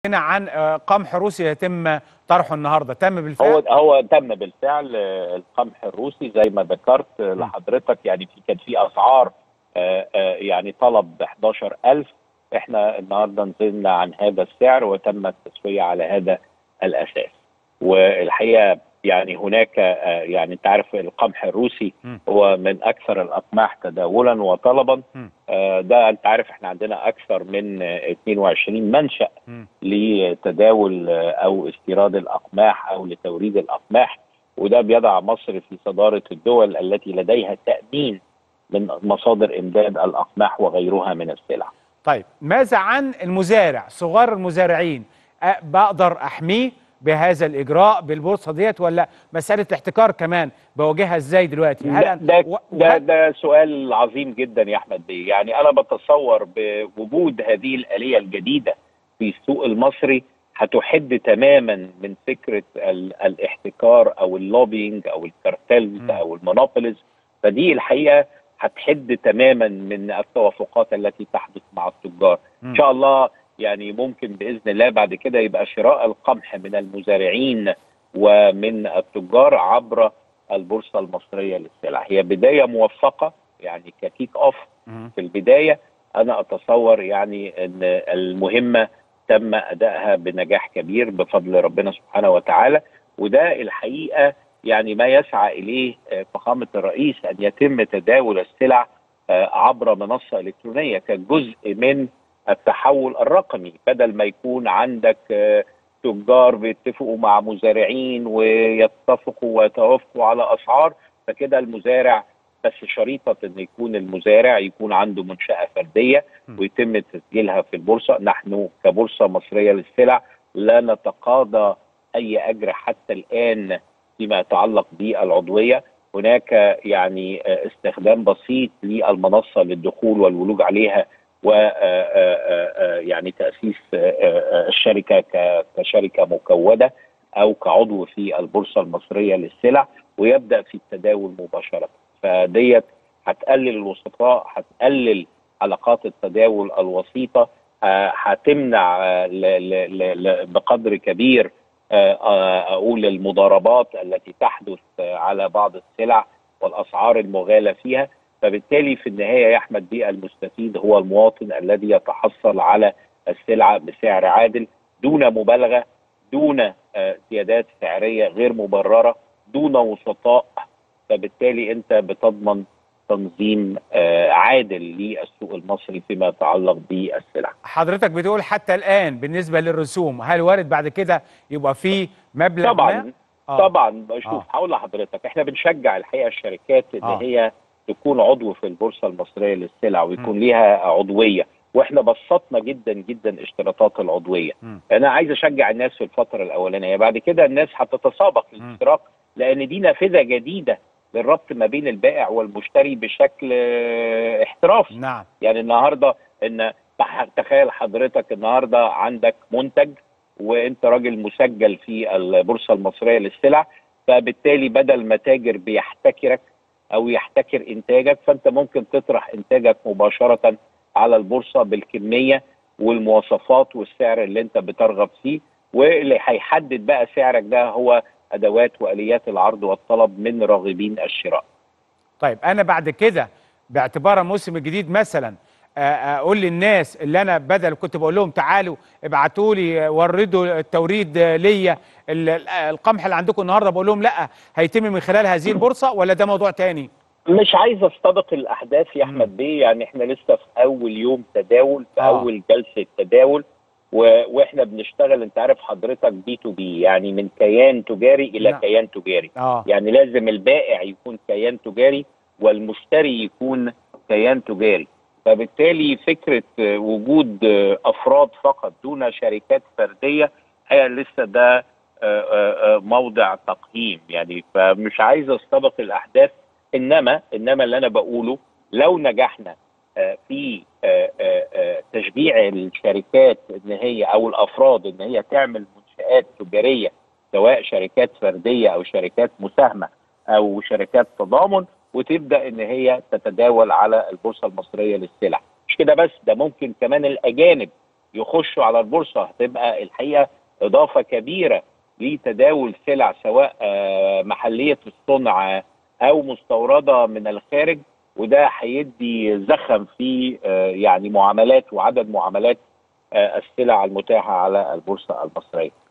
هنا عن آه، قمح روسي يتم طرحه النهارده تم هو بالفعل هو تم بالفعل آه، القمح الروسي زي ما ذكرت آه، لحضرتك يعني في كان في اسعار آه، آه، يعني طلب ب 11000 احنا النهارده نزلنا عن هذا السعر وتم التسويه على هذا الاساس والحقيقه يعني هناك آه، يعني انت عارف القمح الروسي م. هو من اكثر الاقماح تداولا وطلبا م. آه، ده انت عارف احنا عندنا اكثر من آه، 22 منشأ مم. لتداول آه، او استيراد الاقماح او لتوريد الاقماح وده بيضع مصر في صداره الدول التي لديها تامين من مصادر امداد الاقماح وغيرها من السلع. طيب ماذا عن المزارع صغار المزارعين أ- بقدر احميه بهذا الاجراء بالبورصه ديت ولا مساله الاحتكار كمان بواجهها ازاي دلوقتي ده أنا- ده, و- ده, وهل- ده سؤال عظيم جدا يا احمد بيه يعني انا بتصور بوجود هذه الاليه الجديده في السوق المصري هتحد تماما من فكره ال الاحتكار او اللوبينج او الكارتلز م. او المونوبوليز فدي الحقيقه هتحد تماما من التوافقات التي تحدث مع التجار م. ان شاء الله يعني ممكن باذن الله بعد كده يبقى شراء القمح من المزارعين ومن التجار عبر البورصه المصريه للسلع هي بدايه موفقه يعني ككيك اوف مم. في البدايه انا اتصور يعني ان المهمه تم ادائها بنجاح كبير بفضل ربنا سبحانه وتعالى وده الحقيقه يعني ما يسعى اليه آه، فخامه الرئيس ان يتم تداول السلع آه، عبر منصه الكترونيه كجزء من التحول الرقمي بدل ما يكون عندك آه، تجار بيتفقوا مع مزارعين ويتفقوا ويتوافقوا على اسعار فكده المزارع بس شريطه ان يكون المزارع يكون عنده منشاه فرديه م. ويتم تسجيلها في البورصه نحن كبورصه مصريه للسلع لا نتقاضى اي اجر حتى الان فيما يتعلق بالعضويه هناك يعني آه، استخدام بسيط للمنصه للدخول والولوج عليها و آه، آه، آه، يعني تاسيس آه، آه، الشركه ك- كشركه مكوده او كعضو في البورصه المصريه للسلع ويبدا في التداول مباشره فديت هتقلل الوسطاء هتقلل علاقات التداول الوسيطه آه، هتمنع آه، ل- ل- ل- ل- بقدر كبير آه، آه، اقول المضاربات التي تحدث آه، على بعض السلع والاسعار المغالى فيها فبالتالي في النهايه يا احمد بيه المستفيد هو المواطن الذي يتحصل على السلعه بسعر عادل دون مبالغه دون آه، زيادات سعريه غير مبرره دون وسطاء فبالتالي انت بتضمن تنظيم آه، عادل للسوق المصري فيما يتعلق بالسلع حضرتك بتقول حتى الان بالنسبه للرسوم هل وارد بعد كده يبقى في مبلغ طبعا ما؟ آه. طبعا شوف آه. هقول لحضرتك احنا بنشجع الحقيقه الشركات ان آه. هي تكون عضو في البورصه المصريه للسلع ويكون م. ليها عضويه واحنا بسطنا جدا جدا اشتراطات العضويه م. انا عايز اشجع الناس في الفتره الاولانيه بعد كده الناس هتتسابق للاشتراك لان دي نافذه جديده للربط ما بين البائع والمشتري بشكل آه، احترافي نعم يعني النهارده ان تح- تخيل حضرتك النهارده عندك منتج وانت راجل مسجل في البورصه المصريه للسلع فبالتالي بدل ما تاجر بيحتكرك او يحتكر انتاجك فانت ممكن تطرح انتاجك مباشره على البورصه بالكميه والمواصفات والسعر اللي انت بترغب فيه واللي هيحدد بقى سعرك ده هو ادوات واليات العرض والطلب من راغبين الشراء طيب انا بعد كده باعتبار الموسم الجديد مثلا آه، اقول للناس اللي انا بدل كنت بقول لهم تعالوا ابعتوا لي وردوا التوريد آه، ليا ال- ال- القمح اللي عندكم النهارده بقول لهم لا هيتم من خلال هذه البورصه ولا ده موضوع تاني مش عايز استبق الاحداث يا مم. احمد بيه يعني احنا لسه في اول يوم تداول في آه. اول جلسه تداول و... واحنا بنشتغل انت عارف حضرتك بي تو بي يعني من كيان تجاري الى نعم. كيان تجاري اه يعني لازم البائع يكون كيان تجاري والمشتري يكون كيان تجاري فبالتالي فكره آه، وجود آه، افراد فقط دون شركات فرديه هي لسه ده آه، آه، آه، موضع تقييم يعني فمش عايز استبق الاحداث انما انما اللي انا بقوله لو نجحنا آه، في آه، آه، آه، تشجيع الشركات ان هي او الافراد ان هي تعمل منشات تجاريه سواء شركات فرديه او شركات مساهمه او شركات تضامن وتبدا ان هي تتداول على البورصه المصريه للسلع مش كده بس ده ممكن كمان الاجانب يخشوا على البورصه هتبقى الحقيقه اضافه كبيره لتداول سلع سواء آه، محليه الصنع او مستورده من الخارج وده هيدي زخم في آه، يعني معاملات وعدد معاملات آه، السلع المتاحه على البورصه المصريه.